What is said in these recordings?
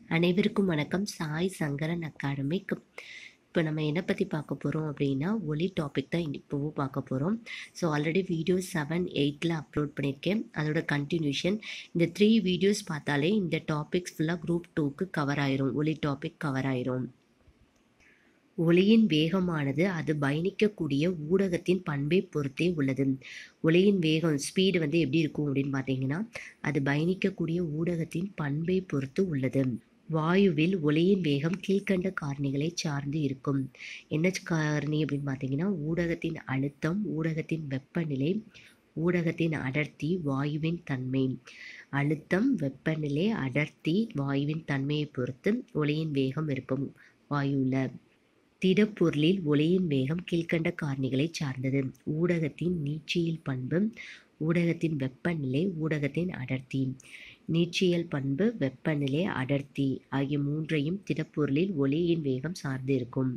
அனைவருக்கும் வணக்கம் சாய் சங்கரன் அகாடமிக் இப்போ நம்ம என்ன பற்றி பார்க்க போகிறோம் அப்படின்னா ஒலி டாபிக் தான் இப்போவும் பார்க்க போகிறோம் ஸோ ஆல்ரெடி வீடியோ செவன் எயிட்டில் அப்லோட் பண்ணியிருக்கேன் அதோட கண்டினியூஷன் இந்த த்ரீ வீடியோஸ் பார்த்தாலே இந்த டாபிக்ஸ் ஃபுல்லாக குரூப் டூக்கு கவர் ஆயிரும் ஒலி டாபிக் கவர் ஆயிரும் ஒளியின் வேகமானது அது பயணிக்கக்கூடிய ஊடகத்தின் பண்பை பொறுத்தே உள்ளது ஒளியின் வேகம் ஸ்பீடு வந்து எப்படி இருக்கும் அப்படின்னு பார்த்தீங்கன்னா அது பயணிக்கக்கூடிய ஊடகத்தின் பண்பை பொறுத்து உள்ளது வாயுவில் ஒளியின் வேகம் கீழ்கண்ட காரணிகளை சார்ந்து இருக்கும் என்ன காரணி அப்படின்னு பார்த்தீங்கன்னா ஊடகத்தின் அழுத்தம் ஊடகத்தின் வெப்பநிலை ஊடகத்தின் அடர்த்தி வாயுவின் தன்மை அழுத்தம் வெப்பநிலை அடர்த்தி வாயுவின் தன்மையை பொறுத்து ஒளியின் வேகம் இருக்கும் வாயுவில் திடப்பொருளில் ஒளியின் வேகம் கீழ்கண்ட காரணிகளை சார்ந்தது ஊடகத்தின் நீட்சியில் பண்பு ஊடகத்தின் வெப்பநிலை ஊடகத்தின் அடர்த்தி நீட்சியல் பண்பு வெப்பநிலை அடர்த்தி ஆகிய மூன்றையும் திடப்பொருளில் ஒளியின் வேகம் சார்ந்து இருக்கும்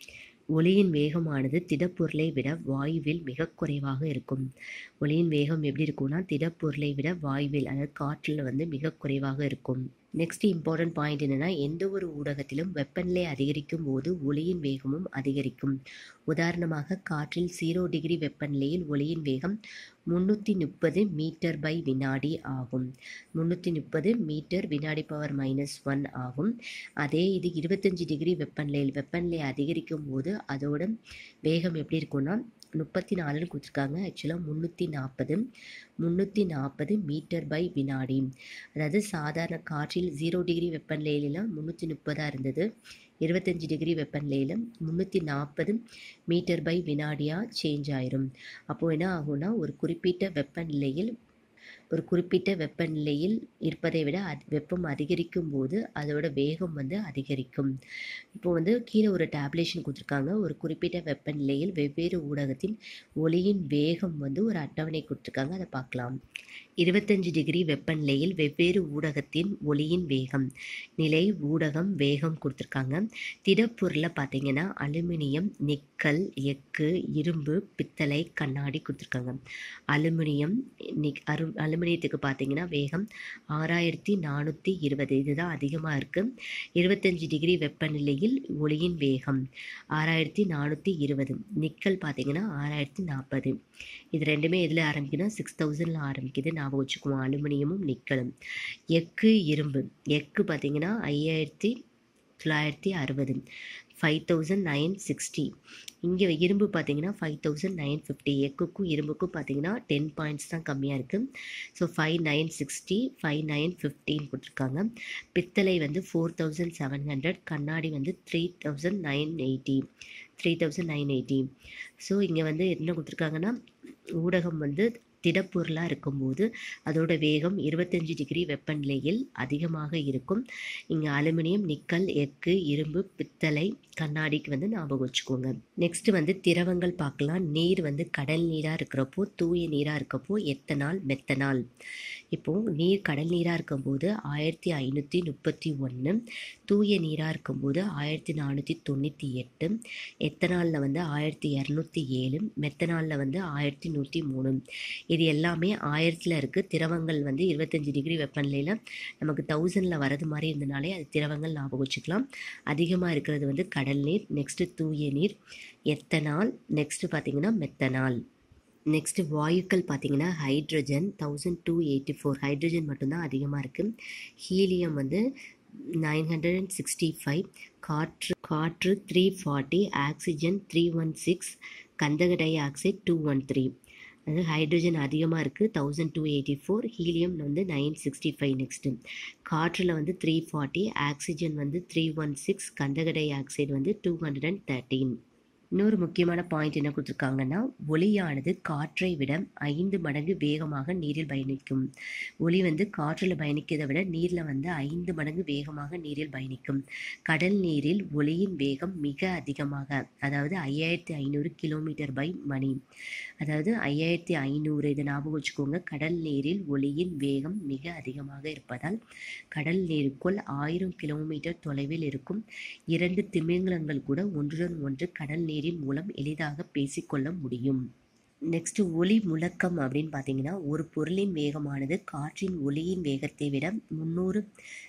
ஒளியின் வேகமானது திடப்பொருளை விட வாயுவில் மிக குறைவாக இருக்கும் ஒளியின் வேகம் எப்படி இருக்கும்னா திடப்பொருளை விட வாயுவில் அதாவது காற்றில் வந்து மிக குறைவாக இருக்கும் நெக்ஸ்ட் இம்பார்ட்டன்ட் பாயிண்ட் என்னென்னா எந்த ஒரு ஊடகத்திலும் வெப்பநிலை அதிகரிக்கும் போது ஒளியின் வேகமும் அதிகரிக்கும் உதாரணமாக காற்றில் ஜீரோ டிகிரி வெப்பநிலையில் ஒளியின் வேகம் முந்நூற்றி முப்பது மீட்டர் பை வினாடி ஆகும் முந்நூற்றி முப்பது மீட்டர் வினாடி பவர் மைனஸ் ஒன் ஆகும் அதே இது இருபத்தஞ்சி டிகிரி வெப்பநிலையில் வெப்பநிலை அதிகரிக்கும் போது அதோட வேகம் எப்படி இருக்கும்னா முப்பத்தி நாலுன்னு கொடுத்துருக்காங்க ஆக்சுவலாக முந்நூற்றி நாற்பது முந்நூற்றி நாற்பது மீட்டர் பை வினாடி அதாவது சாதாரண காற்றில் ஜீரோ டிகிரி வெப்பநிலையிலாம் முந்நூற்றி முப்பதாக இருந்தது இருபத்தஞ்சி டிகிரி வெப்பநிலையில் முந்நூற்றி நாற்பது மீட்டர் பை வினாடியாக சேஞ்ச் ஆயிரும் அப்போது என்ன ஆகும்னா ஒரு குறிப்பிட்ட வெப்பநிலையில் ஒரு குறிப்பிட்ட வெப்பநிலையில் இருப்பதை விட அது வெப்பம் அதிகரிக்கும் போது அதோட வேகம் வந்து அதிகரிக்கும் இப்போ வந்து கீழே ஒரு டேப்லேஷன் கொடுத்துருக்காங்க ஒரு குறிப்பிட்ட வெப்பநிலையில் வெவ்வேறு ஊடகத்தின் ஒளியின் வேகம் வந்து ஒரு அட்டவணை கொடுத்துருக்காங்க அதை பார்க்கலாம் இருபத்தஞ்சு டிகிரி வெப்பநிலையில் வெவ்வேறு ஊடகத்தின் ஒளியின் வேகம் நிலை ஊடகம் வேகம் கொடுத்துருக்காங்க திடப்பொருளை பார்த்தீங்கன்னா அலுமினியம் நிக்கல் எக்கு இரும்பு பித்தளை கண்ணாடி கொடுத்துருக்காங்க அலுமினியம் நிக் அரு அலுமினியத்துக்கு பார்த்தீங்கன்னா வேகம் ஆறாயிரத்தி நானூற்றி இருபது இதுதான் அதிகமாக இருக்குது இருபத்தஞ்சி டிகிரி வெப்பநிலையில் ஒளியின் வேகம் ஆறாயிரத்தி நானூற்றி இருபது நிக்கல் பார்த்தீங்கன்னா ஆறாயிரத்தி நாற்பது இது ரெண்டுமே எதில் ஆரம்பிக்குதுன்னா சிக்ஸ் தௌசண்டில் ஆரம்பிக்குது ஞாபகம் வச்சுக்குவோம் அலுமினியமும் நிக்கலும் எக்கு இரும்பு எக்கு பார்த்தீங்கன்னா ஐயாயிரத்தி தொள்ளாயிரத்தி அறுபது ஃபைவ் தௌசண்ட் நைன் சிக்ஸ்டி இங்கே இரும்பு பார்த்தீங்கன்னா ஃபைவ் தௌசண்ட் நைன் ஃபிஃப்டி எக்குக்கும் இரும்புக்கும் பார்த்தீங்கன்னா டென் பாயிண்ட்ஸ் தான் கம்மியாக இருக்குது so five nine sixty five nine ஃபிஃப்டின்னு கொடுத்துருக்காங்க பித்தளை வந்து ஃபோர் தௌசண்ட் செவன் ஹண்ட்ரட் கண்ணாடி வந்து three thousand nine eighty three thousand nine eighty so இங்கே வந்து என்ன கொடுத்துருக்காங்கன்னா ஊடகம் வந்து திடப்பொருளாக இருக்கும்போது அதோட வேகம் இருபத்தஞ்சி டிகிரி வெப்பநிலையில் அதிகமாக இருக்கும் இங்கே அலுமினியம் நிக்கல் எக்கு இரும்பு பித்தளை கண்ணாடிக்கு வந்து ஞாபகம் வச்சுக்கோங்க நெக்ஸ்ட் வந்து திரவங்கள் பார்க்கலாம் நீர் வந்து கடல் நீராக இருக்கிறப்போ தூய நீராக இருக்கப்போ எத்தனால் மெத்தனால் இப்போது நீர் கடல் நீராக இருக்கும்போது ஆயிரத்தி ஐநூற்றி முப்பத்தி ஒன்று தூய நீராக இருக்கும்போது ஆயிரத்தி நானூற்றி தொண்ணூற்றி எட்டு எத்தனாலில் வந்து ஆயிரத்தி இரநூத்தி ஏழு மெத்தனாலில் வந்து ஆயிரத்தி நூற்றி மூணு இது எல்லாமே ஆயிரத்தில் இருக்குது திரவங்கள் வந்து இருபத்தஞ்சி டிகிரி வெப்பநிலையில் நமக்கு தௌசண்டில் வரது மாதிரி இருந்தனாலே அது திரவங்கள் ஞாபகம் வச்சுக்கலாம் அதிகமாக இருக்கிறது வந்து கடல் நீர் நெக்ஸ்ட்டு தூய நீர் எத்தனால் நெக்ஸ்ட்டு பார்த்திங்கன்னா மெத்தனால் நெக்ஸ்ட்டு வாயுக்கள் பார்த்திங்கன்னா hydrogen thousand two eighty four hydrogen மட்டும்தான் அதிகமாக இருக்குது ஹீலியம் வந்து nine hundred and sixty five காற்று காற்று three forty oxygen three one six கந்தக dioxide two one three அது ஹைட்ரஜன் அதிகமாக இருக்குது thousand two eighty four helium வந்து நைன் சிக்ஸ்டி ஃபைவ் நெக்ஸ்ட்டு காற்றில் வந்து த்ரீ ஃபார்ட்டி ஆக்சிஜன் வந்து த்ரீ ஒன் சிக்ஸ் கந்தக டை ஆக்சைடு வந்து டூ ஹண்ட்ரட் அண்ட் தேர்ட்டீன் இன்னொரு முக்கியமான பாயிண்ட் என்ன கொடுத்துருக்காங்கன்னா ஒளியானது காற்றை விட ஐந்து மடங்கு வேகமாக நீரில் பயணிக்கும் ஒளி வந்து காற்றில் பயணிக்கிறதை விட நீரில் வந்து ஐந்து மடங்கு வேகமாக நீரில் பயணிக்கும் கடல் நீரில் ஒளியின் வேகம் மிக அதிகமாக அதாவது ஐயாயிரத்தி ஐநூறு கிலோமீட்டர் பை மணி அதாவது ஐயாயிரத்தி ஐநூறு இதை ஞாபகம் வச்சுக்கோங்க கடல் நீரில் ஒளியின் வேகம் மிக அதிகமாக இருப்பதால் கடல் நீருக்குள் ஆயிரம் கிலோமீட்டர் தொலைவில் இருக்கும் இரண்டு திமிங்கலங்கள் கூட ஒன்றுடன் ஒன்று கடல் நீரின் மூலம் எளிதாக பேசிக்கொள்ள முடியும் நெக்ஸ்ட் ஒளி முழக்கம் அப்படின்னு பார்த்தீங்கன்னா ஒரு பொருளின் வேகமானது காற்றின் ஒளியின் வேகத்தை விட முந்நூறு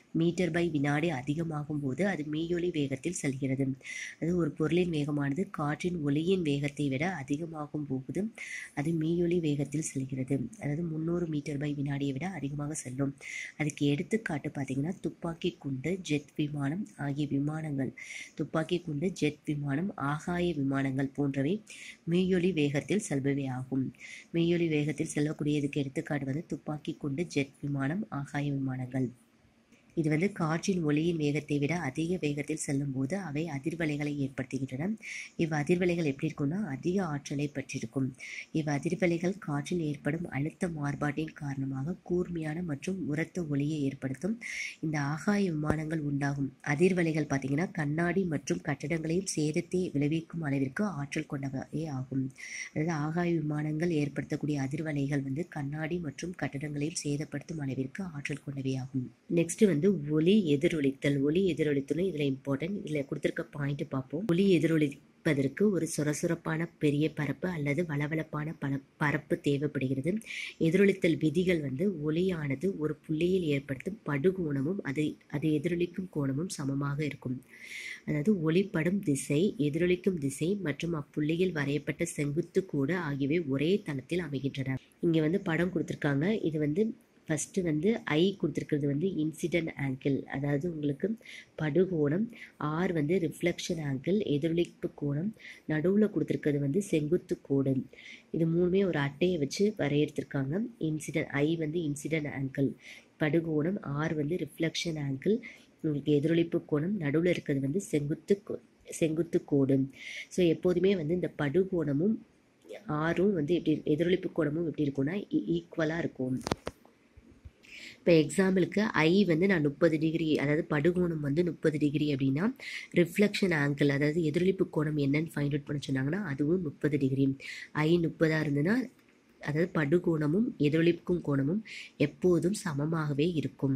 மீட்டர் பை வினாடி அதிகமாகும் போது அது மீயொலி வேகத்தில் செல்கிறது அது ஒரு பொருளின் வேகமானது காற்றின் ஒளியின் வேகத்தை விட அதிகமாகும் போது அது மீயொலி வேகத்தில் செல்கிறது அதாவது முந்நூறு மீட்டர் பை வினாடியை விட அதிகமாக செல்லும் அதுக்கு எடுத்துக்காட்டு பார்த்தீங்கன்னா துப்பாக்கி குண்டு ஜெட் விமானம் ஆகிய விமானங்கள் துப்பாக்கி குண்டு ஜெட் விமானம் ஆகாய விமானங்கள் போன்றவை மீயொலி வேகத்தில் செல்பவை ஆகும் மெய்யொலி வேகத்தில் செல்லக்கூடியதுக்கு எடுத்துக்காட்டு வந்து துப்பாக்கி குண்டு ஜெட் விமானம் ஆகாய விமானங்கள் இது வந்து காற்றின் ஒளியின் வேகத்தை விட அதிக வேகத்தில் செல்லும்போது அவை அதிர்வலைகளை ஏற்படுத்துகின்றன இவ் அதிர்வலைகள் எப்படி இருக்கும்னா அதிக ஆற்றலை பற்றிருக்கும் இவ் அதிர்வலைகள் காற்றில் ஏற்படும் அழுத்த மாறுபாட்டின் காரணமாக கூர்மையான மற்றும் உரத்த ஒளியை ஏற்படுத்தும் இந்த ஆகாய விமானங்கள் உண்டாகும் அதிர்வலைகள் பார்த்தீங்கன்னா கண்ணாடி மற்றும் கட்டடங்களையும் சேதத்தை விளைவிக்கும் அளவிற்கு ஆற்றல் கொண்டவையே ஆகும் அதாவது ஆகாய விமானங்கள் ஏற்படுத்தக்கூடிய அதிர்வலைகள் வந்து கண்ணாடி மற்றும் கட்டடங்களையும் சேதப்படுத்தும் அளவிற்கு ஆற்றல் கொண்டவையாகும் நெக்ஸ்ட் வந்து ஒலி எதிரொலித்தல் ஒலி எதிரொலித்தலும் இதில் இம்பார்ட்டன்ட் இதில் கொடுத்துருக்க பாயிண்ட் பார்ப்போம் ஒலி எதிரொலிப்பதற்கு ஒரு சுரசுரப்பான பெரிய பரப்பு அல்லது வளவளப்பான பல பரப்பு தேவைப்படுகிறது எதிரொலித்தல் விதிகள் வந்து ஒலியானது ஒரு புள்ளியில் ஏற்படுத்தும் படுகோணமும் அது அது எதிரொலிக்கும் கோணமும் சமமாக இருக்கும் அதாவது ஒளிப்படும் திசை எதிரொலிக்கும் திசை மற்றும் அப்புள்ளியில் வரையப்பட்ட செங்குத்து கோடு ஆகியவை ஒரே தளத்தில் அமைகின்றன இங்கே வந்து படம் கொடுத்துருக்காங்க இது வந்து ஃபஸ்ட்டு வந்து ஐ கொடுத்துருக்கிறது வந்து இன்சிடென்ட் ஆங்கிள் அதாவது உங்களுக்கு படுகோணம் ஆர் வந்து ரிஃப்ளெக்ஷன் ஆங்கிள் எதிரொலிப்பு கோணம் நடுவில் கொடுத்துருக்கிறது வந்து செங்குத்து கோடு இது மூணுமே ஒரு அட்டையை வச்சு வரையறுத்திருக்காங்க இன்சிடென்ட் ஐ வந்து இன்சிடென்ட் ஆங்கிள் படுகோணம் ஆர் வந்து ரிஃப்ளெக்ஷன் ஆங்கிள் உங்களுக்கு எதிரொலிப்பு கோணம் நடுவில் இருக்கிறது வந்து செங்குத்து கோ- செங்குத்து கோடு ஸோ எப்போதுமே வந்து இந்த படுகோணமும் ஆரும் வந்து எப்படி எதிரொலிப்பு கோணமும் எப்படி இருக்கும்னா ஈக்குவலாக இருக்கும் இப்போ எக்ஸாம்பிளுக்கு ஐ வந்து நான் முப்பது டிகிரி அதாவது படுகோணம் வந்து முப்பது டிகிரி அப்படின்னா ரிஃப்ளெக்ஷன் ஆங்கிள் அதாவது எதிரொலிப்பு கோணம் என்னன்னு ஃபைண்ட் அவுட் பண்ண சொன்னாங்கன்னா அதுவும் முப்பது டிகிரி ஐ முப்பதாக இருந்ததுன்னா அதாவது படுகோணமும் எதிரொலிக்கும் கோணமும் எப்போதும் சமமாகவே இருக்கும்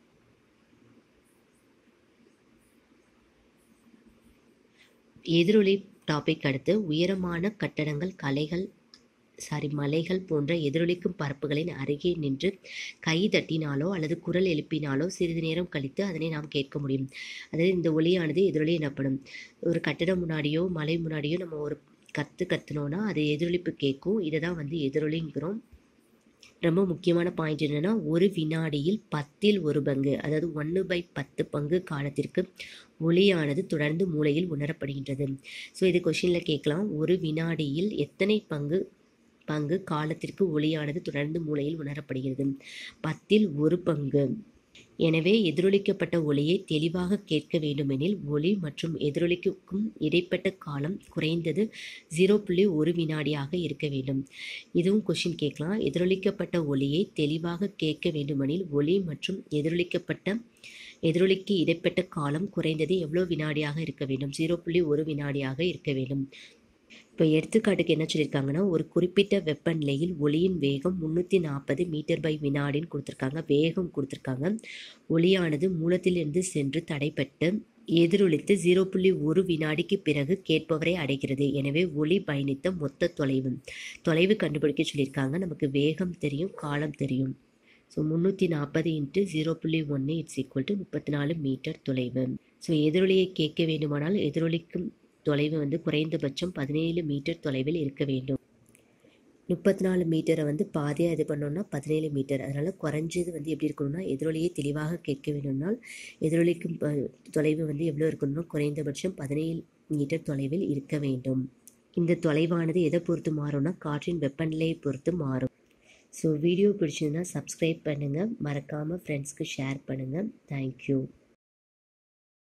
எதிரொலி டாபிக் அடுத்து உயரமான கட்டடங்கள் கலைகள் சாரி மலைகள் போன்ற எதிரொலிக்கும் பரப்புகளின் அருகே நின்று கை தட்டினாலோ அல்லது குரல் எழுப்பினாலோ சிறிது நேரம் கழித்து அதனை நாம் கேட்க முடியும் அதாவது இந்த ஒலியானது எதிரொலி எனப்படும் ஒரு கட்டடம் முன்னாடியோ மலை முன்னாடியோ நம்ம ஒரு கத்து கத்துனோன்னா அது எதிரொலிப்பு கேட்கும் இதை தான் வந்து எதிரொலிங்கிறோம் ரொம்ப முக்கியமான பாயிண்ட் என்னன்னா ஒரு வினாடியில் பத்தில் ஒரு பங்கு அதாவது ஒன்று பை பத்து பங்கு காலத்திற்கு ஒளியானது தொடர்ந்து மூளையில் உணரப்படுகின்றது ஸோ இது கொஷினில் கேட்கலாம் ஒரு வினாடியில் எத்தனை பங்கு பங்கு காலத்திற்கு ஒளியானது தொடர்ந்து மூளையில் உணரப்படுகிறது பத்தில் ஒரு பங்கு எனவே எதிரொலிக்கப்பட்ட ஒளியை தெளிவாக கேட்க வேண்டுமெனில் ஒளி மற்றும் எதிரொலிக்கும் இடைப்பட்ட காலம் குறைந்தது ஜீரோ புள்ளி ஒரு வினாடியாக இருக்க வேண்டும் இதுவும் கொஷின் கேட்கலாம் எதிரொலிக்கப்பட்ட ஒளியை தெளிவாக கேட்க வேண்டுமெனில் ஒளி மற்றும் எதிரொலிக்கப்பட்ட எதிரொலிக்கு இடைப்பட்ட காலம் குறைந்தது எவ்வளோ வினாடியாக இருக்க வேண்டும் ஜீரோ புள்ளி ஒரு வினாடியாக இருக்க வேண்டும் இப்போ எடுத்துக்காட்டுக்கு என்ன சொல்லியிருக்காங்கன்னா ஒரு குறிப்பிட்ட வெப்பநிலையில் ஒளியின் வேகம் முந்நூற்றி நாற்பது மீட்டர் பை வினாடின்னு கொடுத்துருக்காங்க வேகம் கொடுத்துருக்காங்க ஒளியானது மூலத்திலிருந்து சென்று தடைப்பட்டு எதிரொலித்து ஜீரோ புள்ளி ஒரு வினாடிக்கு பிறகு கேட்பவரை அடைகிறது எனவே ஒளி பயணித்த மொத்த தொலைவு தொலைவு கண்டுபிடிக்க சொல்லியிருக்காங்க நமக்கு வேகம் தெரியும் காலம் தெரியும் ஸோ முந்நூற்றி நாற்பது இன்ட்டு ஜீரோ புள்ளி ஒன்று இட்ஸ் ஈக்குவல் டு முப்பத்தி நாலு மீட்டர் தொலைவு ஸோ எதிரொலியை கேட்க வேண்டுமானால் எதிரொலிக்கும் தொலைவு வந்து குறைந்தபட்சம் பதினேழு மீட்டர் தொலைவில் இருக்க வேண்டும் முப்பத்தி நாலு மீட்டரை வந்து பாதியாக இது பண்ணோம்னா பதினேழு மீட்டர் அதனால் குறைஞ்சது வந்து எப்படி இருக்கணும்னா எதிரொலியை தெளிவாக கேட்க வேண்டும்னால் எதிரொலிக்கும் ப- தொலைவு வந்து எவ்வளோ இருக்கணும்னா குறைந்தபட்சம் பதினேழு மீட்டர் தொலைவில் இருக்க வேண்டும் இந்த தொலைவானது எதை பொறுத்து மாறும்னா காற்றின் வெப்பநிலையை பொறுத்து மாறும் ஸோ வீடியோ பிடிச்சிருந்தா சப்ஸ்கிரைப் பண்ணுங்கள் மறக்காமல் ஃப்ரெண்ட்ஸ்க்கு ஷேர் பண்ணுங்கள் தேங்க்யூ